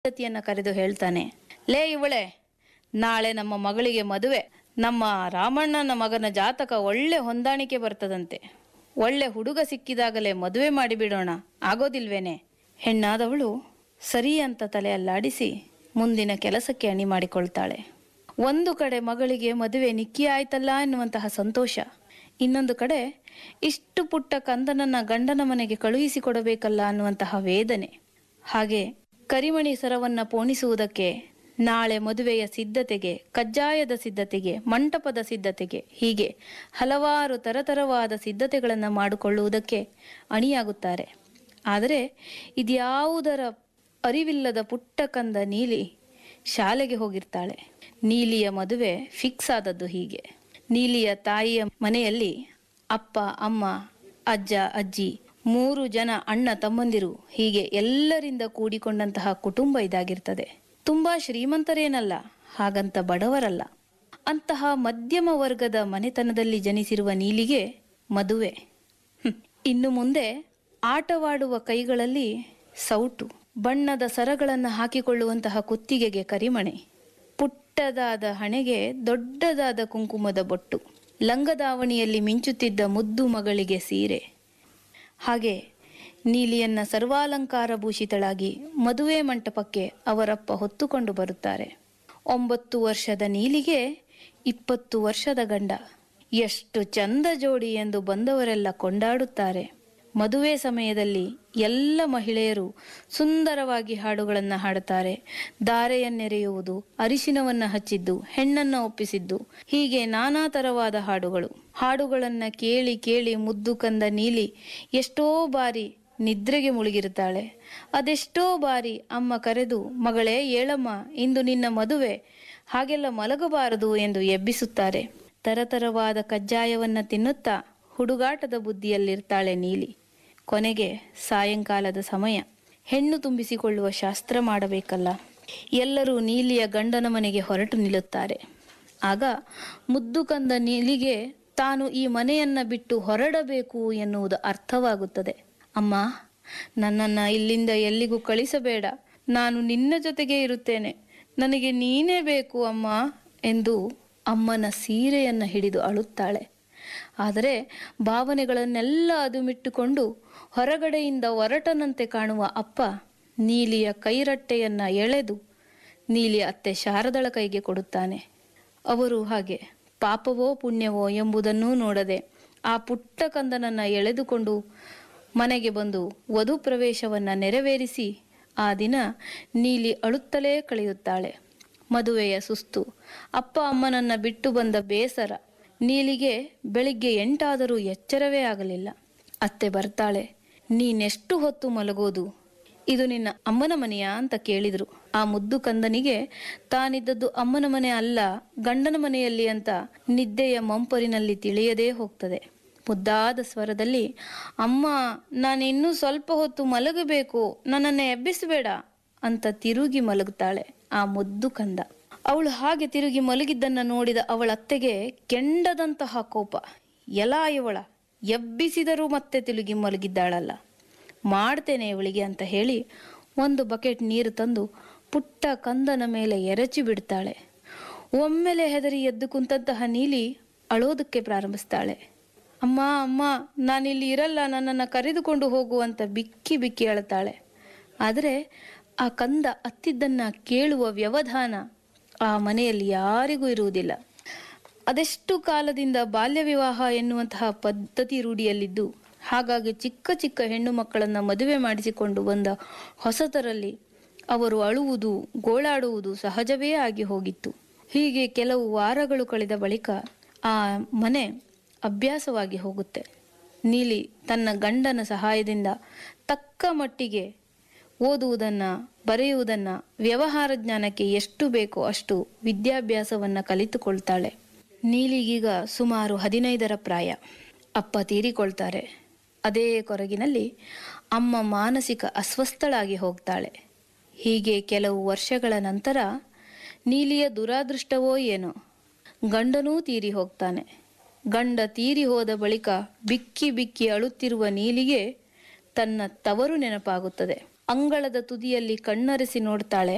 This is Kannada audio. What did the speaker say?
ಹೆಂಡತಿಯನ್ನ ಕರೆದು ಹೇಳ್ತಾನೆ ಲೇ ಇವಳೆ ನಾಳೆ ನಮ್ಮ ಮಗಳಿಗೆ ಮದುವೆ ನಮ್ಮ ರಾಮಣ್ಣನ ಮಗನ ಜಾತಕ ಒಳ್ಳೆ ಹೊಂದಾಣಿಕೆ ಬರ್ತದಂತೆ ಒಳ್ಳೆ ಹುಡುಗ ಸಿಕ್ಕಿದಾಗಲೇ ಮದುವೆ ಮಾಡಿಬಿಡೋಣ ಆಗೋದಿಲ್ವೇನೆ ಹೆಣ್ಣಾದವಳು ಸರಿ ಅಂತ ತಲೆ ಅಲ್ಲಾಡಿಸಿ ಮುಂದಿನ ಕೆಲಸಕ್ಕೆ ಅಣಿ ಮಾಡಿಕೊಳ್ತಾಳೆ ಒಂದು ಕಡೆ ಮಗಳಿಗೆ ಮದುವೆ ನಿಕ್ಕಿ ಆಯ್ತಲ್ಲ ಎನ್ನುವಂತಹ ಸಂತೋಷ ಇನ್ನೊಂದು ಕಡೆ ಇಷ್ಟು ಪುಟ್ಟ ಕಂದನನ್ನ ಗಂಡನ ಮನೆಗೆ ಕಳುಹಿಸಿಕೊಡಬೇಕಲ್ಲ ಅನ್ನುವಂತಹ ವೇದನೆ ಹಾಗೆ ಕರಿಮಣಿ ಸರವನ್ನ ಪೋಣಿಸುವುದಕ್ಕೆ ನಾಳೆ ಮದುವೆಯ ಸಿದ್ಧತೆಗೆ ಕಜ್ಜಾಯದ ಸಿದ್ಧತೆಗೆ ಮಂಟಪದ ಸಿದ್ಧತೆಗೆ ಹೀಗೆ ಹಲವಾರು ತರತರವಾದ ಸಿದ್ಧತೆಗಳನ್ನು ಮಾಡಿಕೊಳ್ಳುವುದಕ್ಕೆ ಅಣಿಯಾಗುತ್ತಾರೆ ಆದರೆ ಇದ್ಯಾವುದರ ಅರಿವಿಲ್ಲದ ಪುಟ್ಟ ಕಂದ ನೀಲಿ ಶಾಲೆಗೆ ಹೋಗಿರ್ತಾಳೆ ನೀಲಿಯ ಮದುವೆ ಫಿಕ್ಸ್ ಆದದ್ದು ಹೀಗೆ ನೀಲಿಯ ತಾಯಿಯ ಮನೆಯಲ್ಲಿ ಅಪ್ಪ ಅಮ್ಮ ಅಜ್ಜ ಅಜ್ಜಿ ಮೂರು ಜನ ಅಣ್ಣ ತಮ್ಮಂದಿರು ಹೀಗೆ ಎಲ್ಲರಿಂದ ಕೂಡಿಕೊಂಡಂತಹ ಕುಟುಂಬ ಇದಾಗಿರ್ತದೆ ತುಂಬಾ ಶ್ರೀಮಂತರೇನಲ್ಲ ಹಾಗಂತ ಬಡವರಲ್ಲ ಅಂತಹ ಮಧ್ಯಮ ವರ್ಗದ ಮನೆತನದಲ್ಲಿ ಜನಿಸಿರುವ ನೀಲಿಗೆ ಮದುವೆ ಹ್ಮ್. ಇನ್ನು ಮುಂದೆ ಆಟವಾಡುವ ಕೈಗಳಲ್ಲಿ ಸೌಟು ಬಣ್ಣದ ಸರಗಳನ್ನು ಹಾಕಿಕೊಳ್ಳುವಂತಹ ಕುತ್ತಿಗೆಗೆ ಕರಿಮಣೆ ಪುಟ್ಟದಾದ ಹಣೆಗೆ ದೊಡ್ಡದಾದ ಕುಂಕುಮದ ಬೊಟ್ಟು ಲಂಗದಾವಣಿಯಲ್ಲಿ ಮಿಂಚುತ್ತಿದ್ದ ಮುದ್ದು ಮಗಳಿಗೆ ಸೀರೆ ಹಾಗೆ ನೀಲಿಯನ್ನ ಸರ್ವಾಲಂಕಾರ ಭೂಷಿತಳಾಗಿ ಮದುವೆ ಮಂಟಪಕ್ಕೆ ಅವರಪ್ಪ ಹೊತ್ತುಕೊಂಡು ಬರುತ್ತಾರೆ ಒಂಬತ್ತು ವರ್ಷದ ನೀಲಿಗೆ ಇಪ್ಪತ್ತು ವರ್ಷದ ಗಂಡ ಎಷ್ಟು ಚಂದ ಜೋಡಿ ಎಂದು ಬಂದವರೆಲ್ಲ ಕೊಂಡಾಡುತ್ತಾರೆ ಮದುವೆ ಸಮಯದಲ್ಲಿ ಎಲ್ಲ ಮಹಿಳೆಯರು ಸುಂದರವಾಗಿ ಹಾಡುಗಳನ್ನು ಹಾಡುತ್ತಾರೆ ದಾರೆಯನ್ನೆರೆಯುವುದು ಅರಿಶಿನವನ್ನ ಹಚ್ಚಿದ್ದು ಹೆಣ್ಣನ್ನ ಒಪ್ಪಿಸಿದ್ದು ಹೀಗೆ ನಾನಾ ತರವಾದ ಹಾಡುಗಳು ಹಾಡುಗಳನ್ನ ಕೇಳಿ ಕೇಳಿ ಮುದ್ದು ಕಂದ ನೀಲಿ ಎಷ್ಟೋ ಬಾರಿ ನಿದ್ರೆಗೆ ಮುಳುಗಿರುತ್ತಾಳೆ ಅದೆಷ್ಟೋ ಬಾರಿ ಅಮ್ಮ ಕರೆದು ಮಗಳೇ ಏಳಮ್ಮ ಇಂದು ನಿನ್ನ ಮದುವೆ ಹಾಗೆಲ್ಲ ಮಲಗಬಾರದು ಎಂದು ಎಬ್ಬಿಸುತ್ತಾರೆ ತರತರವಾದ ಕಜ್ಜಾಯವನ್ನ ತಿನ್ನುತ್ತಾ ಹುಡುಗಾಟದ ಬುದ್ಧಿಯಲ್ಲಿರ್ತಾಳೆ ನೀಲಿ ಕೊನೆಗೆ ಸಾಯಂಕಾಲದ ಸಮಯ ಹೆಣ್ಣು ತುಂಬಿಸಿಕೊಳ್ಳುವ ಶಾಸ್ತ್ರ ಮಾಡಬೇಕಲ್ಲ ಎಲ್ಲರೂ ನೀಲಿಯ ಗಂಡನ ಮನೆಗೆ ಹೊರಟು ನಿಲ್ಲುತ್ತಾರೆ ಆಗ ಮುದ್ದು ಕಂದ ನೀಲಿಗೆ ತಾನು ಈ ಮನೆಯನ್ನ ಬಿಟ್ಟು ಹೊರಡಬೇಕು ಎನ್ನುವುದು ಅರ್ಥವಾಗುತ್ತದೆ ಅಮ್ಮ ನನ್ನನ್ನ ಇಲ್ಲಿಂದ ಎಲ್ಲಿಗೂ ಕಳಿಸಬೇಡ ನಾನು ನಿನ್ನ ಜೊತೆಗೆ ಇರುತ್ತೇನೆ ನನಗೆ ನೀನೇ ಬೇಕು ಅಮ್ಮ ಎಂದು ಅಮ್ಮನ ಸೀರೆಯನ್ನ ಹಿಡಿದು ಅಳುತ್ತಾಳೆ ಆದರೆ ಭಾವನೆಗಳನ್ನೆಲ್ಲ ಅದುಮಿಟ್ಟುಕೊಂಡು ಹೊರಗಡೆಯಿಂದ ಹೊರಟನಂತೆ ಕಾಣುವ ಅಪ್ಪ ನೀಲಿಯ ಕೈರಟ್ಟೆಯನ್ನ ಎಳೆದು ನೀಲಿಯ ಅತ್ತೆ ಶಾರದಳ ಕೈಗೆ ಕೊಡುತ್ತಾನೆ ಅವರು ಹಾಗೆ ಪಾಪವೋ ಪುಣ್ಯವೋ ಎಂಬುದನ್ನೂ ನೋಡದೆ ಆ ಪುಟ್ಟ ಕಂದನನ್ನ ಎಳೆದುಕೊಂಡು ಮನೆಗೆ ಬಂದು ವಧು ಪ್ರವೇಶವನ್ನ ನೆರವೇರಿಸಿ ಆ ದಿನ ನೀಲಿ ಅಳುತ್ತಲೇ ಕಳೆಯುತ್ತಾಳೆ ಮದುವೆಯ ಸುಸ್ತು ಅಪ್ಪ ಅಮ್ಮನನ್ನ ಬಿಟ್ಟು ಬಂದ ಬೇಸರ ನೀಲಿಗೆ ಬೆಳಿಗ್ಗೆ ಎಂಟಾದರೂ ಎಚ್ಚರವೇ ಆಗಲಿಲ್ಲ ಅತ್ತೆ ಬರ್ತಾಳೆ ನೀನೆಷ್ಟು ಹೊತ್ತು ಮಲಗೋದು ಇದು ನಿನ್ನ ಅಮ್ಮನ ಮನೆಯಾ ಅಂತ ಕೇಳಿದ್ರು ಆ ಮುದ್ದು ಕಂದನಿಗೆ ತಾನಿದ್ದದ್ದು ಅಮ್ಮನ ಮನೆ ಅಲ್ಲ ಗಂಡನ ಮನೆಯಲ್ಲಿ ಅಂತ ನಿದ್ದೆಯ ಮಂಪರಿನಲ್ಲಿ ತಿಳಿಯದೇ ಹೋಗ್ತದೆ ಮುದ್ದಾದ ಸ್ವರದಲ್ಲಿ ಅಮ್ಮ ನಾನು ಇನ್ನೂ ಸ್ವಲ್ಪ ಹೊತ್ತು ಮಲಗಬೇಕು ನನ್ನನ್ನು ಎಬ್ಬಿಸಬೇಡ ಅಂತ ತಿರುಗಿ ಮಲಗುತ್ತಾಳೆ ಆ ಮುದ್ದು ಕಂದ ಅವಳು ಹಾಗೆ ತಿರುಗಿ ಮಲಗಿದ್ದನ್ನ ನೋಡಿದ ಅವಳ ಅತ್ತೆಗೆ ಕೆಂಡದಂತಹ ಕೋಪ ಎಲಾ ಇವಳ ಎಬ್ಬಿಸಿದರೂ ಮತ್ತೆ ತಿರುಗಿ ಮಲಗಿದ್ದಾಳಲ್ಲ ಮಾಡ್ತೇನೆ ಇವಳಿಗೆ ಅಂತ ಹೇಳಿ ಒಂದು ಬಕೆಟ್ ನೀರು ತಂದು ಪುಟ್ಟ ಕಂದನ ಮೇಲೆ ಎರಚಿ ಬಿಡ್ತಾಳೆ ಒಮ್ಮೆಲೆ ಹೆದರಿ ಎದ್ದು ಕುಂತಹ ನೀಲಿ ಅಳೋದಕ್ಕೆ ಪ್ರಾರಂಭಿಸ್ತಾಳೆ ಅಮ್ಮ ಅಮ್ಮ ನಾನಿಲ್ಲಿ ಇರಲ್ಲ ನನ್ನನ್ನು ಕರೆದುಕೊಂಡು ಹೋಗು ಅಂತ ಬಿಕ್ಕಿ ಬಿಕ್ಕಿ ಅಳುತ್ತಾಳೆ ಆದರೆ ಆ ಕಂದ ಅತ್ತಿದ್ದನ್ನ ಕೇಳುವ ವ್ಯವಧಾನ ಆ ಮನೆಯಲ್ಲಿ ಯಾರಿಗೂ ಇರುವುದಿಲ್ಲ ಅದೆಷ್ಟು ಕಾಲದಿಂದ ಬಾಲ್ಯ ವಿವಾಹ ಎನ್ನುವಂತಹ ಪದ್ಧತಿ ರೂಢಿಯಲ್ಲಿದ್ದು ಹಾಗಾಗಿ ಚಿಕ್ಕ ಚಿಕ್ಕ ಹೆಣ್ಣು ಮಕ್ಕಳನ್ನ ಮದುವೆ ಮಾಡಿಸಿಕೊಂಡು ಬಂದ ಹೊಸತರಲ್ಲಿ ಅವರು ಅಳುವುದು ಗೋಳಾಡುವುದು ಸಹಜವೇ ಆಗಿ ಹೋಗಿತ್ತು ಹೀಗೆ ಕೆಲವು ವಾರಗಳು ಕಳೆದ ಬಳಿಕ ಆ ಮನೆ ಅಭ್ಯಾಸವಾಗಿ ಹೋಗುತ್ತೆ ನೀಲಿ ತನ್ನ ಗಂಡನ ಸಹಾಯದಿಂದ ತಕ್ಕ ಮಟ್ಟಿಗೆ ಓದುವುದನ್ನ ಬರೆಯುವುದನ್ನ ವ್ಯವಹಾರ ಜ್ಞಾನಕ್ಕೆ ಎಷ್ಟು ಬೇಕೋ ಅಷ್ಟು ವಿದ್ಯಾಭ್ಯಾಸವನ್ನ ಕಲಿತುಕೊಳ್ತಾಳೆ ನೀಲಿಗೀಗ ಸುಮಾರು ಹದಿನೈದರ ಪ್ರಾಯ ಅಪ್ಪ ತೀರಿಕೊಳ್ತಾರೆ ಅದೇ ಕೊರಗಿನಲ್ಲಿ ಅಮ್ಮ ಮಾನಸಿಕ ಅಸ್ವಸ್ಥಳಾಗಿ ಹೋಗ್ತಾಳೆ ಹೀಗೆ ಕೆಲವು ವರ್ಷಗಳ ನಂತರ ನೀಲಿಯ ದುರಾದೃಷ್ಟವೋ ಏನೋ ಗಂಡನೂ ತೀರಿ ಹೋಗ್ತಾನೆ ಗಂಡ ತೀರಿ ಹೋದ ಬಳಿಕ ಬಿಕ್ಕಿ ಬಿಕ್ಕಿ ಅಳುತ್ತಿರುವ ನೀಲಿಗೆ ತನ್ನ ತವರು ನೆನಪಾಗುತ್ತದೆ ಅಂಗಳದ ತುದಿಯಲ್ಲಿ ಕಣ್ಣರೆಸಿ ನೋಡ್ತಾಳೆ